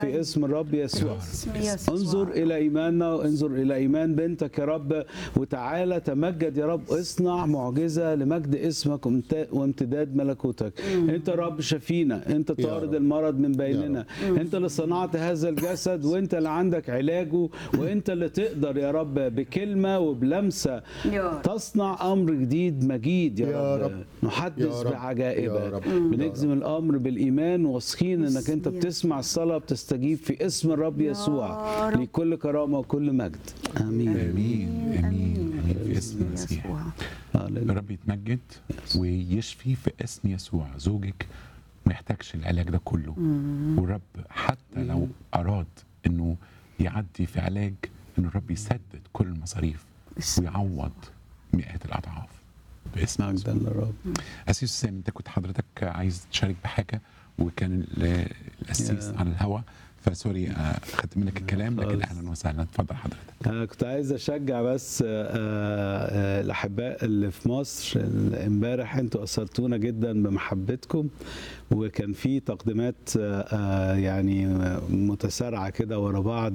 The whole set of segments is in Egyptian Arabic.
في اسم الرب يسوع اسم يسوع. انظر الى ايماننا وانظر الى ايمان بنتك يا رب وتعالى تمجد يا رب اصنع معجزه لمجد اسمك وامت- وامتداد ملكوتك انت يا رب شفينا انت طارد رب. المرض من بيننا انت اللي صنعت هذا الجسد وانت اللي عندك علاجه وانت اللي تقدر يا رب بكلمه وبلمسه يا رب. تصنع امر جديد مجيد يا, يا رب. رب. نحدث يا رب. بعجائبك يا رب. بنجزم الامر بالايمان واثقين انك باسم انت يسوع. بتسمع الصلاه بتستجيب في اسم الرب يا يسوع رب. لكل كرامه وكل مجد امين امين امين امين في اسم المسيح يسوع. هللويا. الرب يتمجد ويشفي في اسم يسوع زوجك ما يحتاجش العلاج ده كله والرب حتى لو اراد انه يعدي في علاج ان الرب يسدد كل المصاريف باسم ويعوض مئات الاضعاف باسم مجدا يسوع للرب اسيس سامي انت كنت حضرتك عايز تشارك بحاجه وكان ال- الاسيس يا. على الهوا فسوري آه، خدت منك الكلام لكن خالص. اهلا وسهلا اتفضل حضرتك أنا كنت عايز أشجع بس آه، آه، الأحباء اللي في مصر امبارح أنتوا أثرتونا جدا بمحبتكم وكان في تقديمات آه، آه، يعني متسارعة كده ورا بعض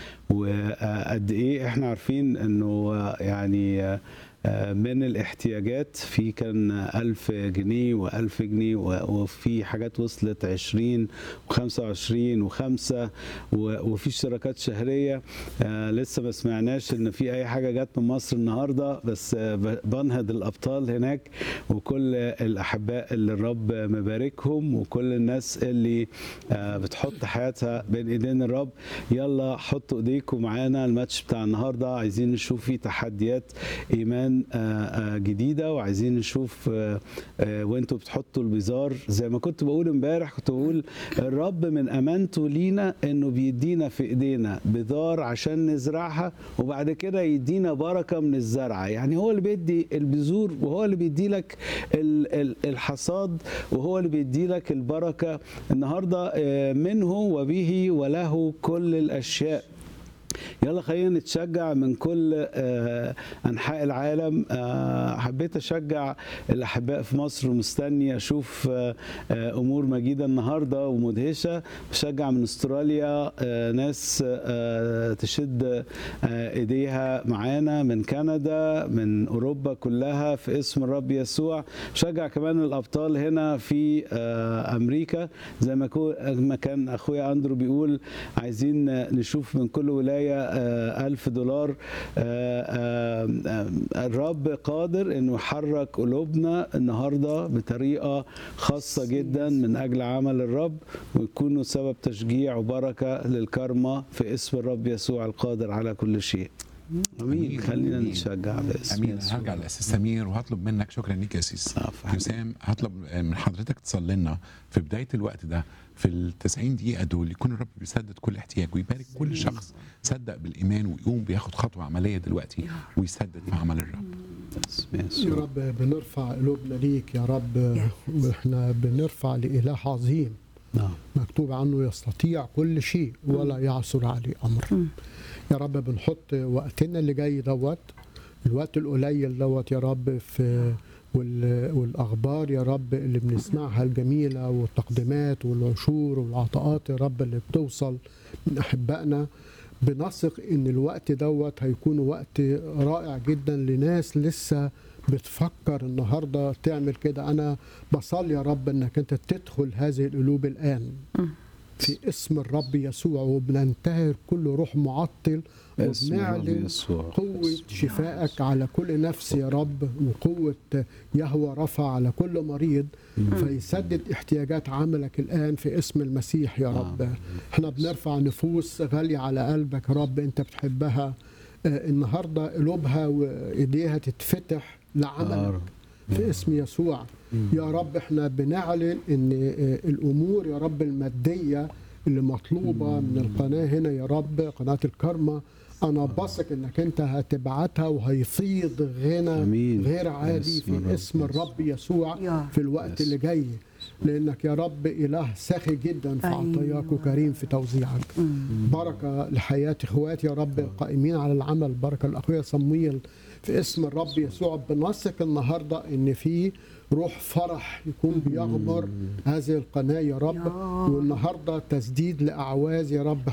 وقد إيه إحنا عارفين إنه آه، يعني آه، آه، من الاحتياجات في كان ألف جنيه وألف جنيه و- وفي حاجات وصلت عشرين وخمسة وعشرين وخمسة و- وفي اشتراكات شهرية آه، لسه ما سمعناش ان في اي حاجة جت من مصر النهاردة بس آه، ب- بنهض الابطال هناك وكل الاحباء اللي الرب مباركهم وكل الناس اللي آه، بتحط حياتها بين ايدين الرب يلا حطوا ايديكم معانا الماتش بتاع النهارده عايزين نشوف فيه تحديات ايمان آه، آه، جديده وعايزين نشوف آه، آه، وانتوا بتحطوا البزار زي ما كنت بقول امبارح كنت بقول الرب من امانته لينا انه بيدينا في ايدينا بذار عشان نزرعها وبعد كده يدينا بركه من الزرعه يعني هو اللي بيدي البذور وهو اللي بيدي لك ال- ال- الحصاد وهو اللي بيدي لك البركه النهارده آه، منه وبه وله كل الاشياء يلا خلينا نتشجع من كل آه، انحاء العالم آه، حبيت اشجع الاحباء في مصر ومستني اشوف آه، آه، امور مجيده النهارده ومدهشه بشجع من استراليا آه، ناس آه، تشد آه، ايديها معانا من كندا من اوروبا كلها في اسم الرب يسوع بشجع كمان الابطال هنا في آه، امريكا زي ما كو- ما كان اخويا اندرو بيقول عايزين نشوف من كل ولايه آه، ألف دولار آه، آه، آه، الرب قادر انه يحرك قلوبنا النهارده بطريقه خاصه جدا من اجل عمل الرب ويكونوا سبب تشجيع وبركه للكرمه في اسم الرب يسوع القادر على كل شيء امين أمين. خلينا أمين. نتشجع باسم امين يسوع. هرجع لاسيس سمير وهطلب منك شكرا ليك يا اسيس عفوا حبيبي. حسام هطلب من حضرتك تصلي لنا في بدايه الوقت ده في ال 90 دقيقه دول يكون الرب بيسدد كل احتياج ويبارك كل شخص صدق بالايمان ويقوم بياخد خطوه عمليه دلوقتي ويسدد في عمل الرب باسم يا يسوع رب بنرفع قلوبنا ليك يا رب واحنا بنرفع لإله عظيم نعم مكتوب عنه يستطيع كل شيء ولا يعثر عليه أمر يا رب بنحط وقتنا اللي جاي دوت الوقت القليل دوت يا رب في وال- والأخبار يا رب اللي بنسمعها الجميلة والتقديمات والعشور والعطاءات يا رب اللي بتوصل من أحبائنا بنثق ان الوقت دوت هيكون وقت رائع جدا لناس لسه بتفكر النهارده تعمل كده انا بصلي يا رب انك انت تدخل هذه القلوب الان في اسم الرب يسوع وبننتهر كل روح معطل باسم الرب وبنعلن يسوع قوة شفائك على كل نفس يا رب وقوة يهوى رفع على كل مريض فيسدد احتياجات عملك الآن في اسم المسيح يا رب احنا بنرفع نفوس غالية على قلبك يا رب انت بتحبها آه، النهاردة قلوبها وإيديها تتفتح يا لعملك رب. في اسم يسوع يا رب احنا بنعلن ان آه، الامور يا رب الماديه اللي مطلوبه من القناه هنا يا رب قناه الكرمه انا بثق انك انت هتبعتها وهيفيض غنى أمين. غير عادي باسم في الرب اسم الرب يسوع يا في الوقت يس. اللي جاي لانك يا رب اله سخي جدا في أيوة. عطاياك وكريم في توزيعك بركه لحياه اخواتي يا رب القائمين على العمل بركه لاخويا صمويل في اسم الرب يسوع بنثق النهارده ان في روح فرح يكون بيغمر هذه القناه يا رب يا. والنهارده تسديد لاعواز يا رب